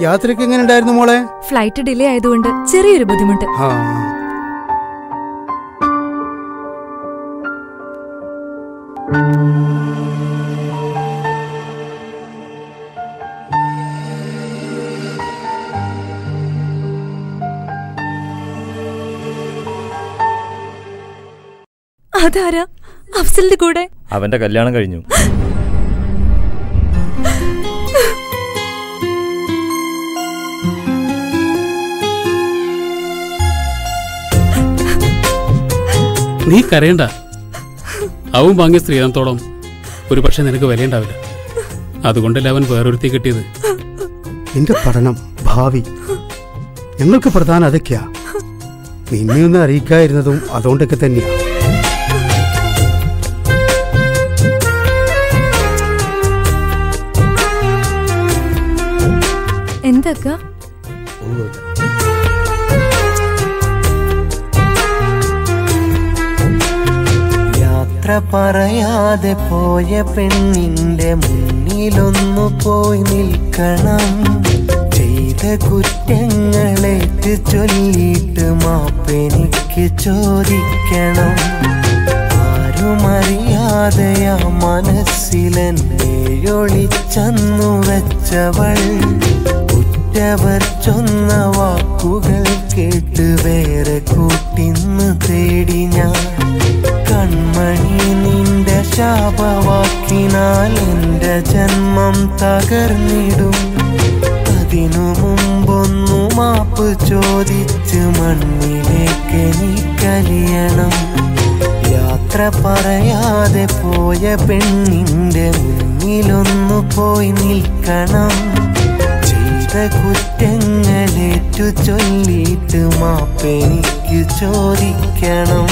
യാത്രയ്ക്ക് എങ്ങനെ ഉണ്ടായിരുന്നു മോളെ ഫ്ലൈറ്റ് ഡിലേ ആയതുകൊണ്ട് ചെറിയൊരു ബുദ്ധിമുട്ട് ആ അതാരാ അഫ്സലിന്റെ കൂടെ അവന്റെ കല്യാണം കഴിഞ്ഞു നീ കരയണ്ട അവൻ വാങ്ങിയ സ്ത്രീധനത്തോളം ഒരു പക്ഷെ നിനക്ക് വിലയുണ്ടാവില്ല അതുകൊണ്ടല്ലേ അവൻ വേറൊരുത്തി കിട്ടിയത് നിന്റെ പഠനം ഭാവി ഞങ്ങൾക്ക് പ്രധാനം അതൊക്കെയാ നിന്നെ ഒന്ന് അറിയിക്കാതിരുന്നതും അതുകൊണ്ടൊക്കെ തന്നെയാ എന്തൊക്കെ യാത്ര പറയാതെ പോയ പെണ്ണിന്റെ മുന്നിലൊന്നു പോയി നിൽക്കണം ചെയ്ത കുറ്റങ്ങളേറ്റ് ചൊല്ലിയിട്ട് മാപ്പെനിക്ക് ചോദിക്കണം ആരുമറിയാതെ ആ മനസ്സിലെന്നെ ഒളിച്ചന്നു വെച്ചവൾ ഉറ്റവർ ചൊന്ന വാക്കുകൾ കേട്ട് വേറെ കൂട്ടിന്ന് തേടി ഞാൻ കൺമണി നിന്റെ ശാപവാക്കിനാൽ എന്റെ ജന്മം തകർന്നിടും അതിനു മുമ്പൊന്നു മാപ്പ് ചോദിച്ച് മണ്ണിലേക്ക് എനിക്കലിയണം യാത്ര പറയാതെ പോയ പെണ്ണിന്റെ മുന്നിലൊന്നു പോയി നിൽക്കണം ചെയ്ത കുറ്റങ്ങളേറ്റു ചൊല്ലിയിട്ട് മാപ്പെനിക്ക് ചോദിക്കണം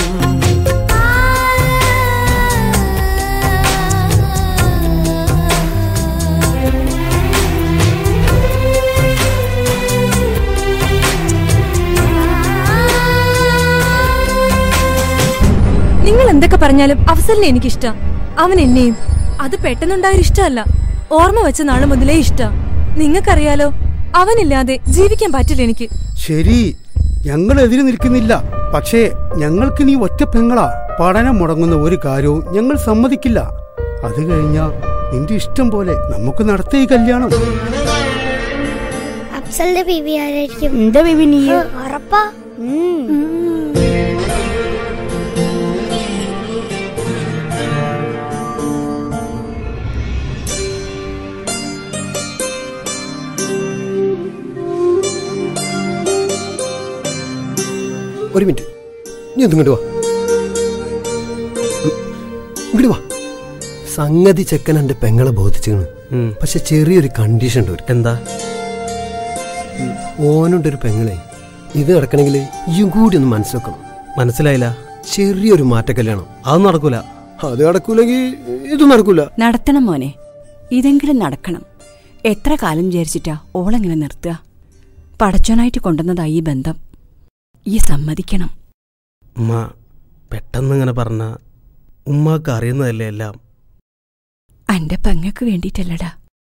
നിങ്ങൾ എന്തൊക്കെ പറഞ്ഞാലും അഫ്സലിനെ എനിക്കിഷ്ട അവൻ എന്നെയും അത് പെട്ടെന്നുണ്ടായൊരു ഇഷ്ടമല്ല ഓർമ്മ വെച്ച നാള് മുതലേ ഇഷ്ട നിങ്ങൾക്കറിയാലോ അവനില്ലാതെ ജീവിക്കാൻ പറ്റില്ല എനിക്ക് ശരി ഞങ്ങൾ എതിര് നിൽക്കുന്നില്ല പക്ഷേ ഞങ്ങൾക്ക് നീ ഒറ്റ പെങ്ങളാ പഠനം മുടങ്ങുന്ന ഒരു കാര്യവും ഞങ്ങൾ സമ്മതിക്കില്ല അത് കഴിഞ്ഞാ നിന്റെ ഇഷ്ടം പോലെ നമുക്ക് നടത്ത ഈ കല്യാണം അഫ്സലിന്റെ ബീവി ആരായിരിക്കും എന്റെ ബേബി നീ ആ, ഉറപ്പാ ഒരു മിനിറ്റ് നീ ഒന്ന് ഇങ്ങോട്ട് വാ ഉം. ഇങ്ങോട്ട് വാ സംഗതി ചെക്കൻ എന്റെ പെങ്ങളെ ബോധിച്ചിരുന്നു പക്ഷെ ചെറിയൊരു കണ്ടീഷൻ ഉണ്ട് ഒരു. എന്താ ഓനുണ്ട് ഒരു പെങ്ങളെ ഇത് നടക്കണമെങ്കിൽ ഇയും കൂടി ഒന്ന് മനസ്സിലാക്കണം മനസ്സിലായില്ല ചെറിയൊരു മാറ്റ കല്യാണം അത് നടക്കൂല അത് നടക്കൂലെങ്കിൽ ഇത് നടക്കൂല നടത്തണം മോനെ ഇതെങ്കിലും നടക്കണം എത്ര കാലം വിചാരിച്ചിട്ടാ ഓളെങ്ങനെ നിർത്തുക പടച്ചോനായിട്ട് കൊണ്ടുവന്നതാ ഈ ബന്ധം ഈ സമ്മതിക്കണം ഉമ്മ പെട്ടെന്ന് ഇങ്ങനെ പറഞ്ഞ ഉമ്മാക്ക് അറിയുന്നതല്ലേ എല്ലാം അന്റെ പെങ്ങക്ക് വേണ്ടിയിട്ടല്ലടാ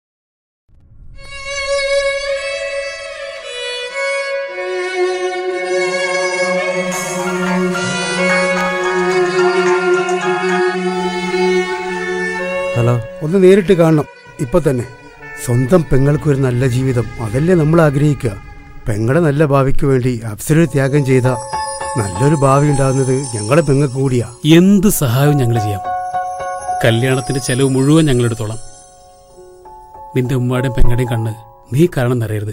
ഹലോ ഒന്ന് നേരിട്ട് കാണണം ഇപ്പൊ തന്നെ സ്വന്തം പെങ്ങൾക്ക് ഒരു നല്ല ജീവിതം അതല്ലേ നമ്മൾ ആഗ്രഹിക്കുക പെങ്ങളുടെ നല്ല ഭാവിക്ക് വേണ്ടി അപ്സര ത്യാഗം ചെയ്ത നല്ലൊരു ഭാവി ഉണ്ടാകുന്നത് ഞങ്ങളെ പെങ്ങൾക്ക് കൂടിയാ എന്ത് സഹായവും ഞങ്ങൾ ചെയ്യാം കല്യാണത്തിന്റെ ചെലവ് മുഴുവൻ ഞങ്ങൾ എടുത്തോളാം നിന്റെ ഉമ്മാടെയും പെങ്ങളുടെയും കണ്ണ് നീ കാരണം നിറയരുത്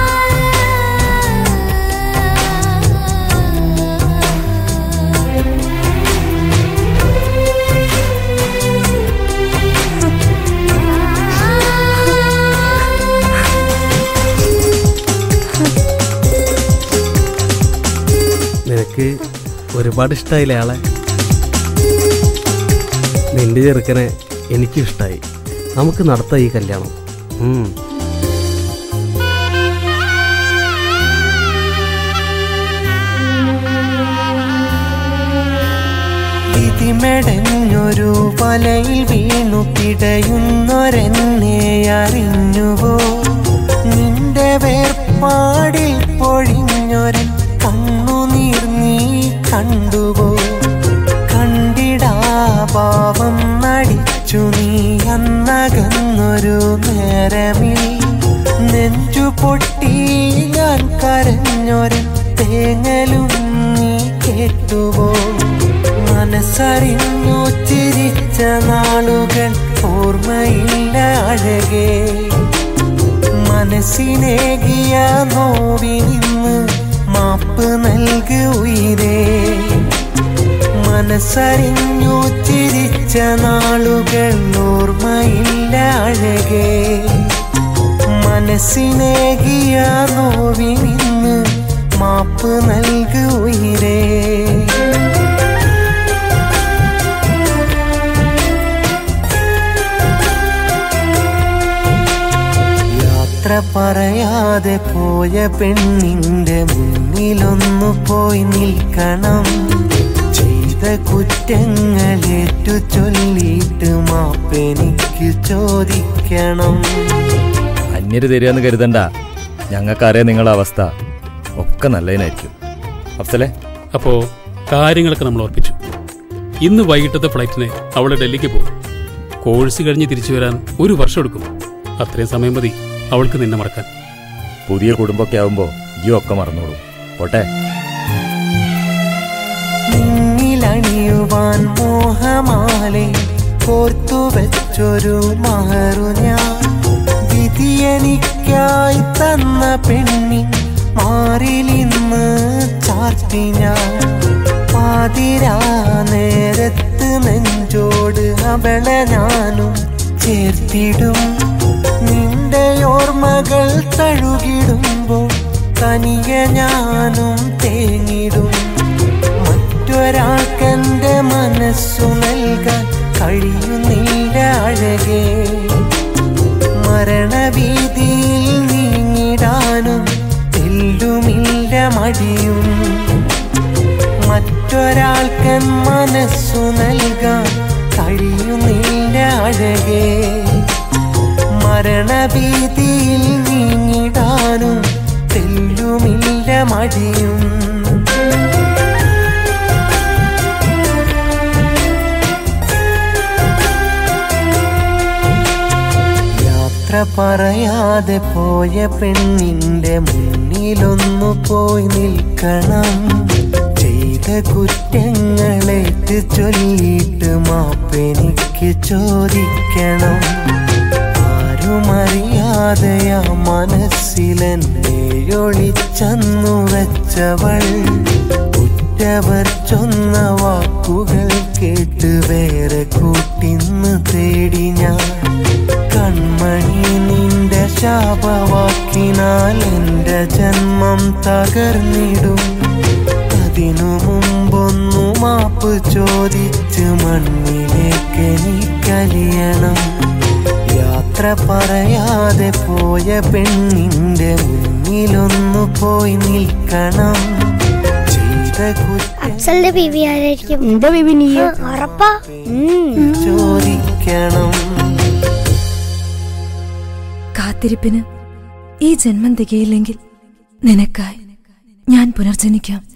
നിനക്ക് ഒരുപാട് ഇഷ്ടമായില്ലേ ആളെ നിന്റെ ചെറുക്കനെ എനിക്കും ഇഷ്ടമായി നമുക്ക് നടത്താം ഈ കല്യാണം ഉം. വിധിമെടഞ്ഞൊരു വലയിൽ വീണു പിടയുന്നൊരെന്നെ അറിഞ്ഞുവോ നിന്റെ വേ ഒന്നടിച്ചു നീ അന്നകന്നൊരു നേരമിൽ നെഞ്ചു പൊട്ടി ഞാൻ കരഞ്ഞൊരു തേങ്ങലും നീ കേട്ടുവോ മനസ്സറിഞ്ഞു ചിരിച്ച നാളുകൾ ഓർമ്മയില്ല അഴകേ മനസ്സിനേകിയ നോവിനിന്ന് മാപ്പ് നൽകു ഉയരേ മനസ്സറിഞ്ഞു ചിരിച്ച നാളുകൾ ഓർമ്മയില്ല അഴകേ മനസ്സിനേകിയ നോവിനിന്ന് മാപ്പ് നൽകു ഉയരേ യാത്ര പറയാതെ പോയ പെണ്ണിന്റെ മുന്നിലൊന്നു പോയി നിൽക്കണം ചെയ്ത കുറ്റങ്ങളേറ്റു ചൊല്ലിയിട്ട് മാപ്പെനിക്ക് ചോദിക്കണം അന്യര് തരികയെന്ന് കരുതണ്ട ഞങ്ങൾക്കറിയാം നിങ്ങളുടെ അവസ്ഥ ഒക്കെ നല്ലതിനായിരിക്കും അഫ്സലെ അപ്പോ കാര്യങ്ങളൊക്കെ നമ്മൾ ഉറപ്പിച്ചു ഇന്ന് വൈകിട്ടത്തെ ഫ്ലൈറ്റിന് അവള് ഡൽഹിക്ക് പോകും കോഴ്സ് കഴിഞ്ഞ് തിരിച്ചു വരാൻ ഒരു വർഷം എടുക്കും അത്രയും സമയം മതി അവൾക്ക് നിന്നെ മറക്കാൻ പുതിയ കുടുംബമൊക്കെ ആവുമ്പോൾ ഈ ഒക്കെ മറന്നോളൂ പോട്ടെ നിന്നിലണിയുവാൻ മോഹമാലെ കോർത്തു വെച്ചൊരു മഹറു ഞാൻ വിധിയെനിക്കായി തന്ന പെണ്ണി മാറിലിന്ന് ചാർത്തി ഞാൻ പാതിരാ നേരത്ത് നെഞ്ചോട് അവളെ ഞാനും ചേർത്തിടും നിന്റെ ഓർമ്മകൾ തഴുകിടുമ്പോൾ തനിയെ ഞാനും തേങ്ങിടും മറ്റൊരാൾക്കെന്റെ മനസ്സു നൽകാൻ കഴിയുന്നില്ല അഴകേ മരണവീതിയിൽ നീങ്ങിടാനും തെല്ലുമില്ല മടിയും മറ്റൊരാൾക്കൻ മനസ്സു നൽകാൻ കഴിയുന്നില്ല അഴകേ മരണഭീതിയിൽ നീങ്ങിടാനും തെല്ലുമില്ല മടിയും യാത്ര പറയാതെ പോയ പെണ്ണിന്റെ മുന്നിലൊന്നു പോയി നിൽക്കണം ചെയ്ത കുറ്റങ്ങളേറ്റ് ചൊല്ലിയിട്ട് മാപ്പെനിക്ക് ചോദിക്കണം ആരുമറിയാതെയാ മനസ്സിലെന്നെ ഒളിച്ചന്നു വെച്ചവൾ ഉറ്റവർ ചൊന്ന വാക്കുകൾ കേട്ട് വേറെ കൂട്ടിന്ന് തേടി ഞാൻ കൺമണി നിന്റെ ശാപവാക്കിനാൽ എന്റെ ജന്മം തകർന്നിടും അതിനു മുമ്പൊന്നു മാപ്പ് ചോദിച്ച് മണ്ണിലേക്ക് എനിക്കലിയണം യാത്ര പറയാതെ പോയ പെണ്ണിന്റെ മുന്നിലൊന്നു പോയി നിൽക്കണം ചെയ്ത കുറ്റം അഫ്സലിന്റെ ബീവി ആരായിരിക്കും എന്താ ബേബി നീ ആ, ഉറപ്പാ ഉം. ചോദിക്കണം കാത്തിരിപ്പിന് ഈ ജന്മം തികയില്ലെങ്കിൽ നിനക്കായി ഞാൻ പുനർജനിക്കാം